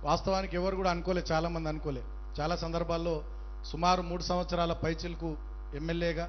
వాస్తవానికి ఎవరు కూడా అనుకోలే చాలామంది అనుకోలే చాలా సందర్భాల్లో సుమారు మూడు సంవత్సరాల పైచిలకు ఎమ్మెల్యేగా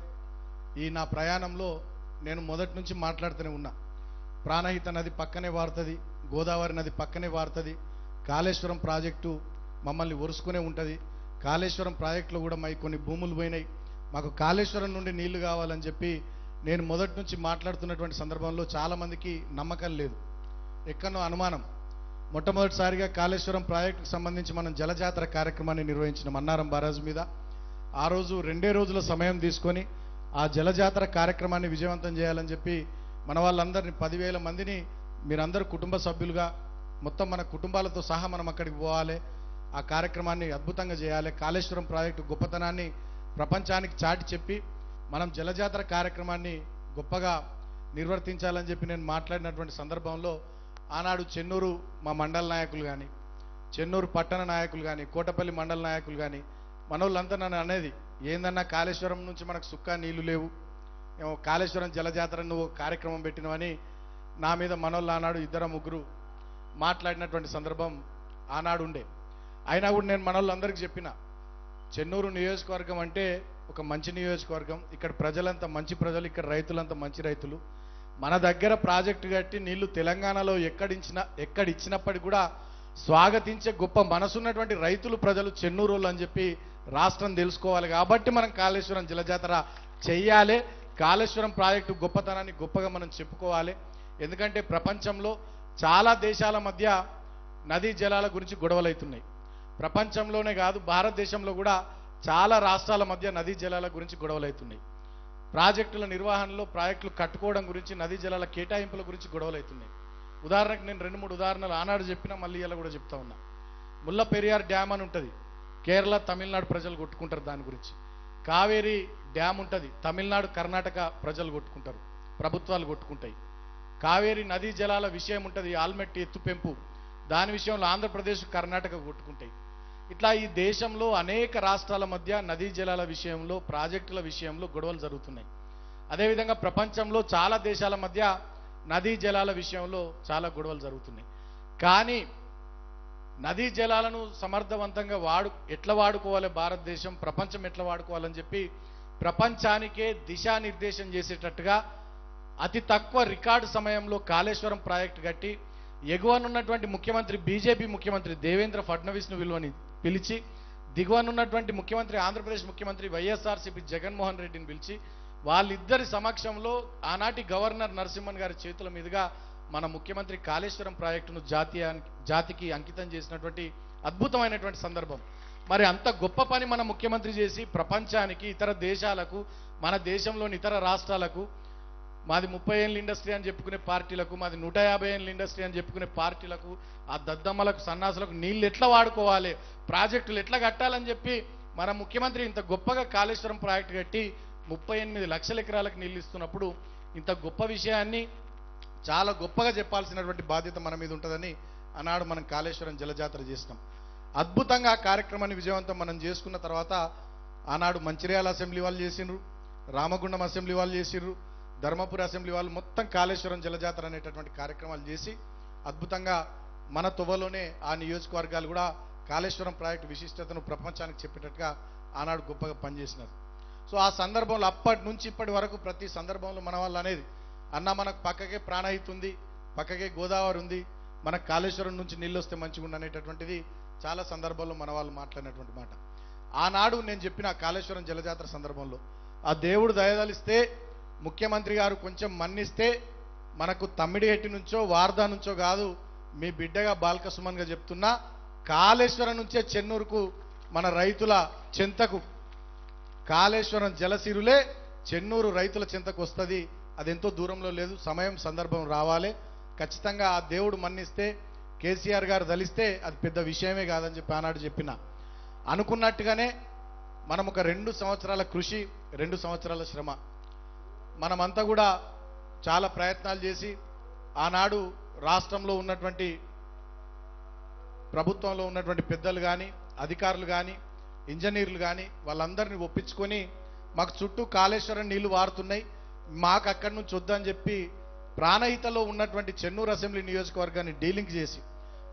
ఈ నా ప్రయాణంలో నేను మొదటి నుంచి మాట్లాడుతూనే ఉన్నా ప్రాణహిత నది పక్కనే వారుతుంది గోదావరి నది పక్కనే వారుతుంది కాళేశ్వరం ప్రాజెక్టు మమ్మల్ని ఒరుసుకునే ఉంటుంది కాళేశ్వరం ప్రాజెక్టులో కూడా మై కొన్ని భూములు పోయినాయి మాకు కాళేశ్వరం నుండి నీళ్లు కావాలని చెప్పి నేను మొదటి నుంచి మాట్లాడుతున్నటువంటి సందర్భంలో చాలామందికి నమ్మకం లేదు ఎక్కడో అనుమానం మొట్టమొదటిసారిగా కాళేశ్వరం ప్రాజెక్టుకు సంబంధించి మనం జలజాతర కార్యక్రమాన్ని నిర్వహించిన మన్నారం బారాజు మీద ఆ రోజు రెండే రోజుల సమయం తీసుకొని ఆ జలజాతర కార్యక్రమాన్ని విజయవంతం చేయాలని చెప్పి మన వాళ్ళందరినీ పదివేల మందిని మీరందరూ కుటుంబ సభ్యులుగా మొత్తం మన కుటుంబాలతో సహా మనం అక్కడికి పోవాలి ఆ కార్యక్రమాన్ని అద్భుతంగా చేయాలి కాళేశ్వరం ప్రాజెక్టు గొప్పతనాన్ని ప్రపంచానికి చాటి చెప్పి మనం జలజాతర కార్యక్రమాన్ని గొప్పగా నిర్వర్తించాలని చెప్పి నేను మాట్లాడినటువంటి సందర్భంలో ఆనాడు చెన్నూరు మా మండల నాయకులు కానీ చెన్నూరు పట్టణ నాయకులు కానీ కోటపల్లి మండల నాయకులు కానీ మనోళ్ళంతా నన్ను అనేది ఏందన్నా కాళేశ్వరం నుంచి మనకు సుక్క నీళ్లు లేవు ఏమో కాళేశ్వరం జలజాతర నువ్వు కార్యక్రమం పెట్టినవని నా మీద మనోళ్ళు ఆనాడు ఇద్దరు ముగ్గురు మాట్లాడినటువంటి సందర్భం ఆనాడు ఉండే అయినా కూడా నేను మనోళ్ళందరికీ చెప్పిన చెన్నూరు నియోజకవర్గం అంటే ఒక మంచి నియోజకవర్గం ఇక్కడ ప్రజలంతా మంచి ప్రజలు ఇక్కడ రైతులంతా మంచి రైతులు మన దగ్గర ప్రాజెక్టు కట్టి నీళ్లు తెలంగాణలో ఎక్కడిచ్చినా ఎక్కడిచ్చినప్పటికీ కూడా స్వాగతించే గొప్ప మనసున్నటువంటి రైతులు ప్రజలు చెన్నూరు అని చెప్పి రాష్ట్రం తెలుసుకోవాలి కాబట్టి మనం కాళేశ్వరం జలజాతర చెయ్యాలి కాళేశ్వరం ప్రాజెక్టు గొప్పతనాన్ని గొప్పగా మనం చెప్పుకోవాలి ఎందుకంటే ప్రపంచంలో చాలా దేశాల మధ్య నదీ జలాల గురించి గొడవలు అవుతున్నాయి ప్రపంచంలోనే కాదు భారతదేశంలో కూడా చాలా రాష్ట్రాల మధ్య నదీ జలాల గురించి గొడవలు అవుతున్నాయి ప్రాజెక్టుల నిర్వహణలో ప్రాజెక్టులు కట్టుకోవడం గురించి నదీ జలాల కేటాయింపుల గురించి గొడవలు అవుతున్నాయి ఉదాహరణకు నేను రెండు మూడు ఉదాహరణలు ఆనాడు చెప్పినా మళ్ళీ ఇలా కూడా చెప్తా ఉన్నా ముల్ల పెరియార్ డ్యామ్ అని ఉంటుంది కేరళ తమిళనాడు ప్రజలు కొట్టుకుంటారు దాని గురించి కావేరీ డ్యామ్ ఉంటుంది తమిళనాడు కర్ణాటక ప్రజలు కొట్టుకుంటారు ప్రభుత్వాలు కొట్టుకుంటాయి కావేరీ నదీ జలాల విషయం ఉంటుంది ఆల్మెట్టి ఎత్తు పెంపు దాని విషయంలో ఆంధ్రప్రదేశ్ కర్ణాటక కొట్టుకుంటాయి ఇట్లా ఈ దేశంలో అనేక రాష్ట్రాల మధ్య నదీ జలాల విషయంలో ప్రాజెక్టుల విషయంలో గొడవలు జరుగుతున్నాయి అదేవిధంగా ప్రపంచంలో చాలా దేశాల మధ్య నదీ జలాల విషయంలో చాలా గొడవలు జరుగుతున్నాయి కానీ నదీ జలాలను సమర్థవంతంగా వాడు ఎట్లా వాడుకోవాలి భారతదేశం ప్రపంచం ఎట్లా వాడుకోవాలని చెప్పి ప్రపంచానికే దిశానిర్దేశం చేసేటట్టుగా అతి తక్కువ రికార్డు సమయంలో కాళేశ్వరం ప్రాజెక్టు కట్టి ఎగువనున్నటువంటి ముఖ్యమంత్రి బీజేపీ ముఖ్యమంత్రి దేవేంద్ర ఫడ్నవీస్ను విలువని పిలిచి దిగువనున్నటువంటి ముఖ్యమంత్రి ఆంధ్రప్రదేశ్ ముఖ్యమంత్రి వైఎస్ఆర్సీపీ జగన్మోహన్ రెడ్డిని పిలిచి వాళ్ళిద్దరి సమక్షంలో ఆనాటి గవర్నర్ నరసింహన్ గారి చేతుల మీదుగా మన ముఖ్యమంత్రి కాళేశ్వరం ప్రాజెక్టును జాతీయ జాతికి అంకితం చేసినటువంటి అద్భుతమైనటువంటి సందర్భం మరి అంత గొప్ప పని మన ముఖ్యమంత్రి చేసి ప్రపంచానికి ఇతర దేశాలకు మన దేశంలోని ఇతర రాష్ట్రాలకు మాది ముప్పై ఏళ్ళ ఇండస్ట్రీ అని చెప్పుకునే పార్టీలకు మాది నూట యాభై ఏళ్ళ ఇండస్ట్రీ అని చెప్పుకునే పార్టీలకు ఆ దద్దమ్మలకు సన్నాసులకు నీళ్ళు ఎట్లా వాడుకోవాలి ప్రాజెక్టులు ఎట్లా కట్టాలని చెప్పి మన ముఖ్యమంత్రి ఇంత గొప్పగా కాళేశ్వరం ప్రాజెక్టు కట్టి ముప్పై ఎనిమిది లక్షల ఎకరాలకు నీళ్ళు ఇస్తున్నప్పుడు ఇంత గొప్ప విషయాన్ని చాలా గొప్పగా చెప్పాల్సినటువంటి బాధ్యత మన మీద ఉంటుందని ఆనాడు మనం కాళేశ్వరం జలజాతర చేసినాం అద్భుతంగా ఆ కార్యక్రమాన్ని విజయవంతం మనం చేసుకున్న తర్వాత ఆనాడు మంచిర్యాల అసెంబ్లీ వాళ్ళు చేసిండ్రు రామగుండం అసెంబ్లీ వాళ్ళు చేసిండ్రు ధర్మపురి అసెంబ్లీ వాళ్ళు మొత్తం కాళేశ్వరం జలజాతర అనేటటువంటి కార్యక్రమాలు చేసి అద్భుతంగా మన తువ్వలోనే ఆ నియోజకవర్గాలు కూడా కాళేశ్వరం ప్రాజెక్టు విశిష్టతను ప్రపంచానికి చెప్పేటట్టుగా ఆనాడు గొప్పగా పనిచేసినారు సో ఆ సందర్భంలో అప్పటి నుంచి ఇప్పటి వరకు ప్రతి సందర్భంలో మన వాళ్ళు అనేది అన్న మనకు పక్కకే ప్రాణహిత ఉంది పక్కకే గోదావరి ఉంది మనకు కాళేశ్వరం నుంచి నీళ్ళు వస్తే మంచిగా ఉండు అనేటటువంటిది చాలా సందర్భాల్లో మన వాళ్ళు మాట్లాడినటువంటి మాట ఆనాడు నేను చెప్పిన ఆ కాళేశ్వరం జలజాతర సందర్భంలో ఆ దేవుడు దయదలిస్తే ముఖ్యమంత్రి గారు కొంచెం మన్నిస్తే మనకు తమ్మిడిహెట్టి నుంచో వార్దా నుంచో కాదు మీ బిడ్డగా బాల్క సుమన్గా చెప్తున్నా కాళేశ్వరం నుంచే చెన్నూరుకు మన రైతుల చెంతకు కాళేశ్వరం జలసిరులే చెన్నూరు రైతుల చింతకు వస్తుంది అది ఎంతో దూరంలో లేదు సమయం సందర్భం రావాలి ఖచ్చితంగా ఆ దేవుడు మన్నిస్తే కేసీఆర్ గారు దలిస్తే అది పెద్ద విషయమే కాదని చెప్పి ఆనాడు చెప్పిన అనుకున్నట్టుగానే మనం ఒక రెండు సంవత్సరాల కృషి రెండు సంవత్సరాల శ్రమ మనమంతా కూడా చాలా ప్రయత్నాలు చేసి ఆనాడు రాష్ట్రంలో ఉన్నటువంటి ప్రభుత్వంలో ఉన్నటువంటి పెద్దలు కానీ అధికారులు కానీ ఇంజనీర్లు కానీ వాళ్ళందరినీ ఒప్పించుకొని మాకు చుట్టూ కాళేశ్వరం నీళ్లు వారుతున్నాయి మాకు అక్కడి నుంచి వద్దని చెప్పి ప్రాణహితలో ఉన్నటువంటి చెన్నూరు అసెంబ్లీ నియోజకవర్గాన్ని డీలింక్ చేసి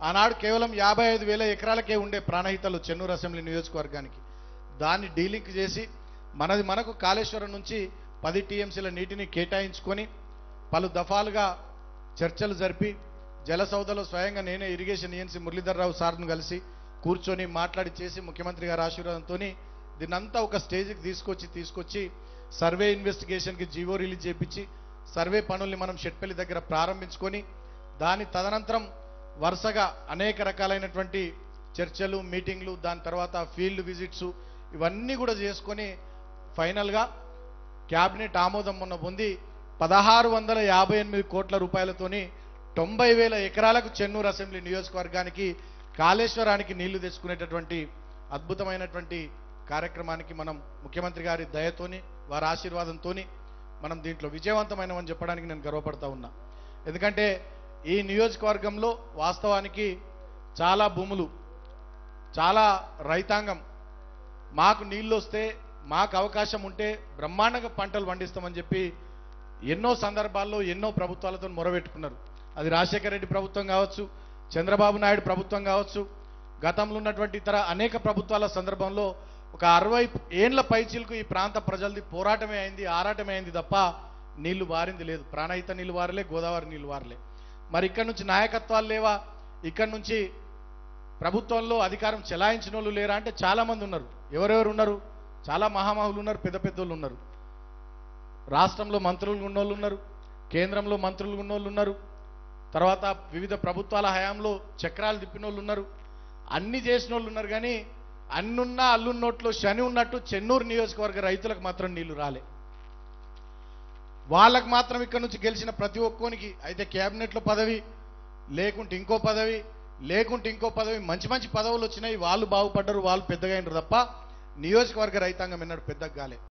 ఆనాడు కేవలం యాభై ఐదు వేల ఎకరాలకే ఉండే ప్రాణహితలు చెన్నూరు అసెంబ్లీ నియోజకవర్గానికి దాన్ని డీలింక్ చేసి మనది మనకు కాళేశ్వరం నుంచి పది టీఎంసీల నీటిని కేటాయించుకొని పలు దఫాలుగా చర్చలు జరిపి జలసౌదలో స్వయంగా నేనే ఇరిగేషన్ ఏఎన్సీ మురళీధర్రావు సార్ను కలిసి కూర్చొని మాట్లాడి చేసి ముఖ్యమంత్రి గారి ఆశీర్వాదంతో దీన్నంతా ఒక స్టేజ్కి తీసుకొచ్చి తీసుకొచ్చి సర్వే ఇన్వెస్టిగేషన్కి జీవో రిలీజ్ చేయించి సర్వే పనుల్ని మనం షెట్పల్లి దగ్గర ప్రారంభించుకొని దాని తదనంతరం వరుసగా అనేక రకాలైనటువంటి చర్చలు మీటింగ్లు దాని తర్వాత ఫీల్డ్ విజిట్స్ ఇవన్నీ కూడా చేసుకొని ఫైనల్గా క్యాబినెట్ ఆమోదం మొన్న పొంది పదహారు వందల యాభై ఎనిమిది కోట్ల రూపాయలతోని తొంభై వేల ఎకరాలకు చెన్నూరు అసెంబ్లీ నియోజకవర్గానికి కాళేశ్వరానికి నీళ్లు తెచ్చుకునేటటువంటి అద్భుతమైనటువంటి కార్యక్రమానికి మనం ముఖ్యమంత్రి గారి దయతోని వారి ఆశీర్వాదంతోని మనం దీంట్లో విజయవంతమైనవని చెప్పడానికి నేను గర్వపడతా ఉన్నా ఎందుకంటే ఈ నియోజకవర్గంలో వాస్తవానికి చాలా భూములు చాలా రైతాంగం మాకు నీళ్ళు వస్తే మాకు అవకాశం ఉంటే బ్రహ్మాండంగా పంటలు పండిస్తామని చెప్పి ఎన్నో సందర్భాల్లో ఎన్నో ప్రభుత్వాలతో మొరబెట్టుకున్నారు అది రాజశేఖర రెడ్డి ప్రభుత్వం కావచ్చు చంద్రబాబు నాయుడు ప్రభుత్వం కావచ్చు గతంలో ఉన్నటువంటి ఇతర అనేక ప్రభుత్వాల సందర్భంలో ఒక అరవై ఏండ్ల పైచీలకు ఈ ప్రాంత ప్రజలది పోరాటమే అయింది ఆరాటమే అయింది తప్ప నీళ్లు వారింది లేదు ప్రాణహిత నీళ్లు వారలే గోదావరి నీళ్లు వారలే మరి ఇక్కడ నుంచి నాయకత్వాలు లేవా ఇక్కడ నుంచి ప్రభుత్వంలో అధికారం చెలాయించిన వాళ్ళు లేరా అంటే చాలా మంది ఉన్నారు ఎవరెవరు ఉన్నారు చాలా మహామహులు ఉన్నారు పెద్ద పెద్దోళ్ళు ఉన్నారు రాష్ట్రంలో మంత్రులు ఉన్నోళ్ళు ఉన్నారు కేంద్రంలో మంత్రులు ఉన్నోళ్ళు ఉన్నారు తర్వాత వివిధ ప్రభుత్వాల హయాంలో చక్రాలు తిప్పిన వాళ్ళు ఉన్నారు అన్ని చేసిన వాళ్ళు ఉన్నారు కానీ అన్నున్నా అల్లున్నోట్లో శని ఉన్నట్టు చెన్నూరు నియోజకవర్గ రైతులకు మాత్రం నీళ్లు రాలే వాళ్ళకు మాత్రం ఇక్కడ నుంచి గెలిచిన ప్రతి ఒక్కోనికి అయితే క్యాబినెట్లో పదవి లేకుంటే ఇంకో పదవి లేకుంటే ఇంకో పదవి మంచి మంచి పదవులు వచ్చినాయి వాళ్ళు బాగుపడ్డారు వాళ్ళు పెద్దగా అయినారు తప్ప నియోజకవర్గ రైతాంగం ఎన్నడు పెద్దగా కాలే